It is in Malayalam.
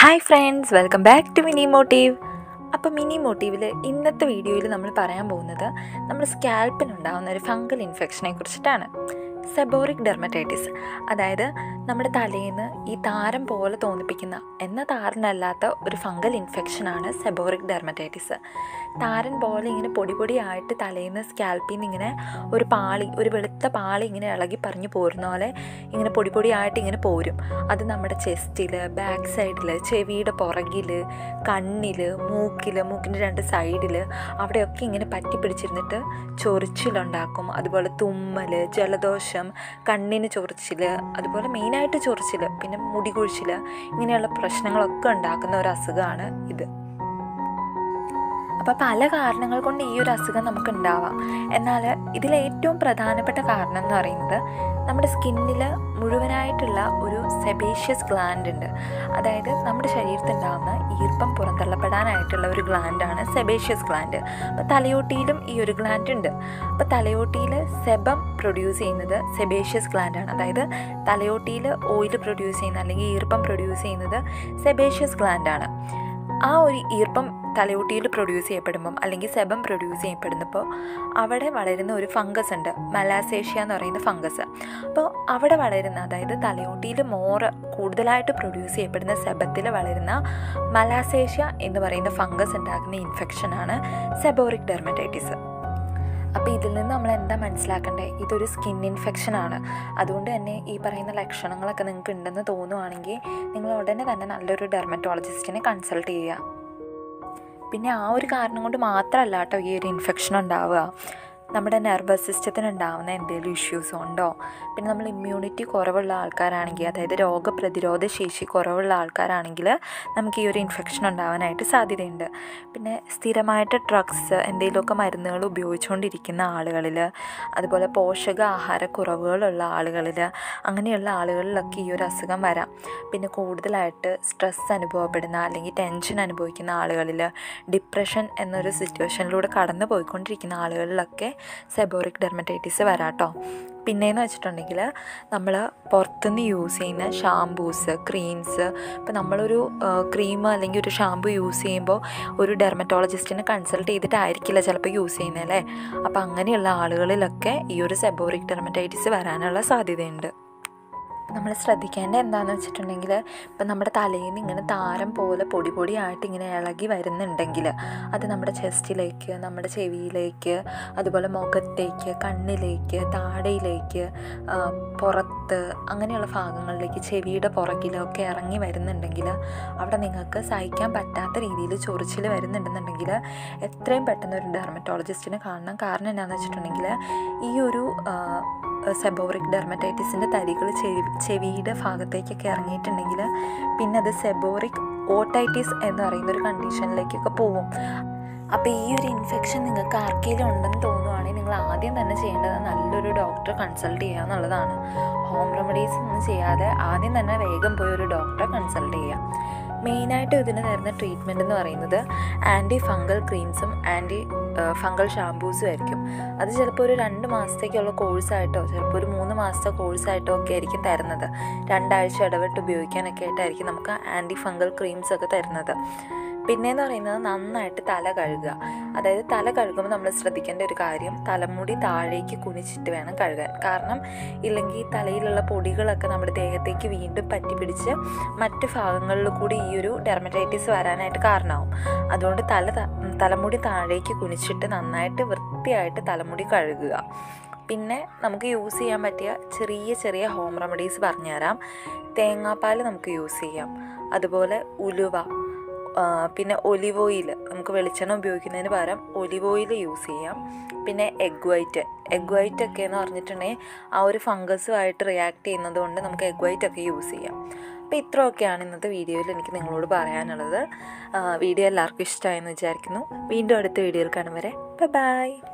hi friends welcome back to mini motive അപ്പോൾ മിനി മോട്ടീവിൽ ഇന്നത്തെ വീഡിയോയിൽ നമ്മൾ പറയാൻ പോകുന്നത് നമ്മുടെ സ്കാൽപ്പിനുണ്ടാകുന്ന ഒരു ഫംഗൽ ഇൻഫെക്ഷനെ കുറിച്ചിട്ടാണ് സെബോറിക് ഡെർമറ്റൈറ്റിസ് അതായത് നമ്മുടെ തലേന്ന് ഈ താരം പോലെ തോന്നിപ്പിക്കുന്ന എന്ന താരനല്ലാത്ത ഒരു ഫംഗൽ ഇൻഫെക്ഷനാണ് സെബോറിക് ഡെർമറ്റൈറ്റിസ് താരൻ പോലെ ഇങ്ങനെ പൊടി പൊടിയായിട്ട് തലേന്ന് സ്കാൽപ്പിൽ നിന്ന് ഇങ്ങനെ ഒരു പാളി ഒരു വെളുത്ത പാളി ഇങ്ങനെ ഇളകി പറഞ്ഞു പോരുന്ന പോലെ ഇങ്ങനെ പൊടി പൊടിയായിട്ട് ഇങ്ങനെ പോരും അത് നമ്മുടെ ചെസ്റ്റിൽ ബാക്ക് സൈഡിൽ ചെവിയുടെ പുറകിൽ കണ്ണിൽ മൂക്കിൽ മൂക്കിൻ്റെ രണ്ട് സൈഡിൽ അവിടെയൊക്കെ ഇങ്ങനെ പറ്റി പിടിച്ചിരുന്നിട്ട് ചൊറിച്ചിലുണ്ടാക്കും അതുപോലെ തുമ്മൽ ജലദോഷം കണ്ണിന് ചൊറിച്ചിൽ അതുപോലെ മെയിനായിട്ട് ചൊറിച്ചിൽ പിന്നെ മുടി കുഴിച്ചിൽ ഇങ്ങനെയുള്ള പ്രശ്നങ്ങളൊക്കെ ഉണ്ടാക്കുന്ന ഒരു അസുഖമാണ് ഇത് അപ്പോൾ പല കാരണങ്ങൾ കൊണ്ട് ഈ ഒരു അസുഖം നമുക്ക് ഉണ്ടാവാം എന്നാൽ ഇതിലെ ഏറ്റവും പ്രധാനപ്പെട്ട കാരണം എന്ന് പറയുന്നത് നമ്മുടെ സ്കിന്നിൽ മുഴുവനായിട്ടുള്ള ഒരു സെബേഷ്യസ് ഗ്ലാൻഡ് ഉണ്ട് അതായത് നമ്മുടെ ശരീരത്തിൽ ഉണ്ടാകുന്ന ഈർപ്പം പുറന്തള്ളപ്പെടാനായിട്ടുള്ള ഒരു ഗ്ലാൻഡാണ് സെബേഷ്യസ് ഗ്ലാൻഡ് അപ്പോൾ തലയോട്ടിയിലും ഈ ഒരു ഗ്ലാൻഡ് ഉണ്ട് അപ്പോൾ തലയോട്ടിയിൽ സെബം പ്രൊഡ്യൂസ് ചെയ്യുന്നത് സെബേഷ്യസ് ഗ്ലാൻഡാണ് അതായത് തലയോട്ടിയിൽ ഓയിൽ പ്രൊഡ്യൂസ് ചെയ്യുന്ന അല്ലെങ്കിൽ ഈർപ്പം പ്രൊഡ്യൂസ് ചെയ്യുന്നത് സെബേഷ്യസ് ഗ്ലാൻഡാണ് ആ ഒരു ഈർപ്പം തലയോട്ടിയിൽ പ്രൊഡ്യൂസ് ചെയ്യപ്പെടുമ്പം അല്ലെങ്കിൽ സെബം പ്രൊഡ്യൂസ് ചെയ്യപ്പെടുന്നപ്പോൾ അവിടെ വളരുന്ന ഒരു ഫംഗസ് ഉണ്ട് മലാസേഷ്യ എന്ന് പറയുന്ന ഫംഗസ് അപ്പോൾ അവിടെ വളരുന്ന അതായത് തലയോട്ടിയിൽ മോറ് കൂടുതലായിട്ട് പ്രൊഡ്യൂസ് ചെയ്യപ്പെടുന്ന സെബത്തിൽ വളരുന്ന മലാസേഷ്യ എന്ന് പറയുന്ന ഫംഗസ് ഉണ്ടാക്കുന്ന ഇൻഫെക്ഷനാണ് സെബോറിക് ഡെർമറ്റൈറ്റിസ് അപ്പോൾ ഇതിൽ നിന്ന് നമ്മൾ എന്താ മനസ്സിലാക്കേണ്ടത് ഇതൊരു സ്കിൻ ഇൻഫെക്ഷൻ ആണ് അതുകൊണ്ട് തന്നെ ഈ പറയുന്ന ലക്ഷണങ്ങളൊക്കെ നിങ്ങൾക്ക് ഉണ്ടെന്ന് തോന്നുവാണെങ്കിൽ നിങ്ങൾ ഉടനെ തന്നെ നല്ലൊരു ഡെർമറ്റോളജിസ്റ്റിനെ കൺസൾട്ട് ചെയ്യുക പിന്നെ ആ ഒരു കാരണം കൊണ്ട് മാത്രമല്ല കേട്ടോ ഈ ഒരു ഇൻഫെക്ഷൻ ഉണ്ടാവുക നമ്മുടെ നെർവസ് സിസ്റ്റത്തിന് ഉണ്ടാകുന്ന എന്തെങ്കിലും ഇഷ്യൂസ് ഉണ്ടോ പിന്നെ നമ്മൾ ഇമ്മ്യൂണിറ്റി കുറവുള്ള ആൾക്കാരാണെങ്കിൽ അതായത് രോഗപ്രതിരോധ ശേഷി കുറവുള്ള ആൾക്കാരാണെങ്കിൽ നമുക്ക് ഈ ഒരു ഇൻഫെക്ഷൻ ഉണ്ടാവാനായിട്ട് സാധ്യതയുണ്ട് പിന്നെ സ്ഥിരമായിട്ട് ഡ്രഗ്സ് എന്തെങ്കിലുമൊക്കെ മരുന്നുകൾ ഉപയോഗിച്ചുകൊണ്ടിരിക്കുന്ന ആളുകളിൽ അതുപോലെ പോഷകാഹാരക്കുറവുകളുള്ള ആളുകളിൽ അങ്ങനെയുള്ള ആളുകളിലൊക്കെ ഈ ഒരു അസുഖം വരാം പിന്നെ കൂടുതലായിട്ട് സ്ട്രെസ് അനുഭവപ്പെടുന്ന അല്ലെങ്കിൽ ടെൻഷൻ അനുഭവിക്കുന്ന ആളുകളിൽ ഡിപ്രഷൻ എന്നൊരു സിറ്റുവേഷനിലൂടെ കടന്നു പോയിക്കൊണ്ടിരിക്കുന്ന ആളുകളിലൊക്കെ സെബോറിക് ഡെർമറ്റൈറ്റിസ് വരാട്ടോ പിന്നെയെന്ന് വെച്ചിട്ടുണ്ടെങ്കിൽ നമ്മൾ പുറത്തുനിന്ന് യൂസ് ചെയ്യുന്ന ഷാംപൂസ് ക്രീംസ് ഇപ്പോൾ നമ്മളൊരു ക്രീം അല്ലെങ്കിൽ ഒരു ഷാമ്പു യൂസ് ചെയ്യുമ്പോൾ ഒരു ഡെർമറ്റോളജിസ്റ്റിനെ കൺസൾട്ട് ചെയ്തിട്ടായിരിക്കില്ല ചിലപ്പോൾ യൂസ് ചെയ്യുന്നത് അല്ലേ അപ്പോൾ അങ്ങനെയുള്ള ആളുകളിലൊക്കെ ഈ ഒരു സെബോറിക് ഡെർമറ്റൈറ്റിസ് വരാനുള്ള സാധ്യതയുണ്ട് നമ്മൾ ശ്രദ്ധിക്കേണ്ടത് എന്താണെന്ന് വെച്ചിട്ടുണ്ടെങ്കിൽ ഇപ്പം നമ്മുടെ തലയിൽ നിന്ന് ഇങ്ങനെ താരം പോലെ പൊടി പൊടിയായിട്ട് ഇങ്ങനെ ഇളകി വരുന്നുണ്ടെങ്കിൽ അത് നമ്മുടെ ചെസ്റ്റിലേക്ക് നമ്മുടെ ചെവിയിലേക്ക് അതുപോലെ മുഖത്തേക്ക് കണ്ണിലേക്ക് താടയിലേക്ക് പുറത്ത് അങ്ങനെയുള്ള ഭാഗങ്ങളിലേക്ക് ചെവിയുടെ പുറകിലൊക്കെ ഇറങ്ങി വരുന്നുണ്ടെങ്കിൽ അവിടെ നിങ്ങൾക്ക് സഹിക്കാൻ പറ്റാത്ത രീതിയിൽ ചൊറിച്ചിൽ വരുന്നുണ്ടെന്നുണ്ടെങ്കിൽ എത്രയും പെട്ടെന്ന് ഒരു ഡെർമറ്റോളജിസ്റ്റിനെ കാണണം കാരണം എന്താണെന്ന് വെച്ചിട്ടുണ്ടെങ്കിൽ ഈ ഒരു സെബോറിക് ഡെർമറ്റൈറ്റിസിൻ്റെ തരികൾ ചെവി ചെവിയുടെ ഭാഗത്തേക്കൊക്കെ ഇറങ്ങിയിട്ടുണ്ടെങ്കിൽ പിന്നെ അത് സെബോറിക് ഓട്ടൈറ്റിസ് എന്ന് പറയുന്ന ഒരു കണ്ടീഷനിലേക്കൊക്കെ പോവും അപ്പോൾ ഈ ഒരു ഇൻഫെക്ഷൻ നിങ്ങൾക്ക് ആർക്കെങ്കിലും ഉണ്ടെന്ന് തോന്നുവാണെങ്കിൽ നിങ്ങൾ ആദ്യം തന്നെ ചെയ്യേണ്ടത് നല്ലൊരു ഡോക്ടറെ കൺസൾട്ട് ചെയ്യുക എന്നുള്ളതാണ് ഹോം റെമഡീസ് ഒന്നും ചെയ്യാതെ ആദ്യം തന്നെ വേഗം പോയി ഒരു ഡോക്ടറെ കൺസൾട്ട് ചെയ്യുക മെയിനായിട്ട് ഇതിന് തരുന്ന ട്രീറ്റ്മെൻറ്റ് എന്ന് പറയുന്നത് ആൻറ്റി ഫംഗൽ ക്രീംസും ആൻറ്റി ഫംഗൽ ഷാമ്പൂസും ആയിരിക്കും അത് ചിലപ്പോൾ ഒരു രണ്ട് മാസത്തേക്കുള്ള കോഴ്സായിട്ടോ ചിലപ്പോൾ ഒരു മൂന്ന് മാസത്തെ കോഴ്സായിട്ടോ ഒക്കെ ആയിരിക്കും തരുന്നത് രണ്ടാഴ്ച ഇടവിട്ട് ഉപയോഗിക്കാനൊക്കെ ആയിട്ടായിരിക്കും നമുക്ക് ആൻറ്റി ഫംഗൽ ക്രീംസ് ഒക്കെ തരുന്നത് പിന്നെയെന്ന് പറയുന്നത് നന്നായിട്ട് തല കഴുകുക അതായത് തല കഴുകുമ്പോൾ നമ്മൾ ശ്രദ്ധിക്കേണ്ട ഒരു കാര്യം തലമുടി താഴേക്ക് കുനിച്ചിട്ട് വേണം കഴുകാൻ കാരണം ഇല്ലെങ്കിൽ തലയിലുള്ള പൊടികളൊക്കെ നമ്മുടെ ദേഹത്തേക്ക് വീണ്ടും പറ്റി പിടിച്ച് മറ്റ് ഭാഗങ്ങളിൽ കൂടി ഈ ഒരു ഡെർമറ്റൈറ്റിസ് വരാനായിട്ട് കാരണമാവും അതുകൊണ്ട് തല തലമുടി താഴേക്ക് കുനിച്ചിട്ട് നന്നായിട്ട് വൃത്തിയായിട്ട് തലമുടി കഴുകുക പിന്നെ നമുക്ക് യൂസ് ചെയ്യാൻ പറ്റിയ ചെറിയ ചെറിയ ഹോം റെമഡീസ് പറഞ്ഞുതരാം തേങ്ങാപ്പാൽ നമുക്ക് യൂസ് ചെയ്യാം അതുപോലെ ഉലുവ പിന്നെ ഒലിവ് ഓയിൽ നമുക്ക് വെളിച്ചെണ്ണ ഉപയോഗിക്കുന്നതിന് പകരം ഒലിവ് ഓയിൽ യൂസ് ചെയ്യാം പിന്നെ എഗ് വൈറ്റ് എഗ് വൈറ്റ് ഒക്കെ എന്ന് പറഞ്ഞിട്ടുണ്ടെങ്കിൽ ആ ഒരു ഫംഗസുമായിട്ട് റിയാക്ട് ചെയ്യുന്നത് കൊണ്ട് നമുക്ക് എഗ് വൈറ്റ് ഒക്കെ യൂസ് ചെയ്യാം അപ്പോൾ ഇത്രയൊക്കെയാണ് ഇന്നത്തെ വീഡിയോയിൽ എനിക്ക് നിങ്ങളോട് പറയാനുള്ളത് വീഡിയോ എല്ലാവർക്കും ഇഷ്ടമായെന്ന് വിചാരിക്കുന്നു വീണ്ടും അടുത്ത വീഡിയോയിൽ കാണും വരെ ബൈ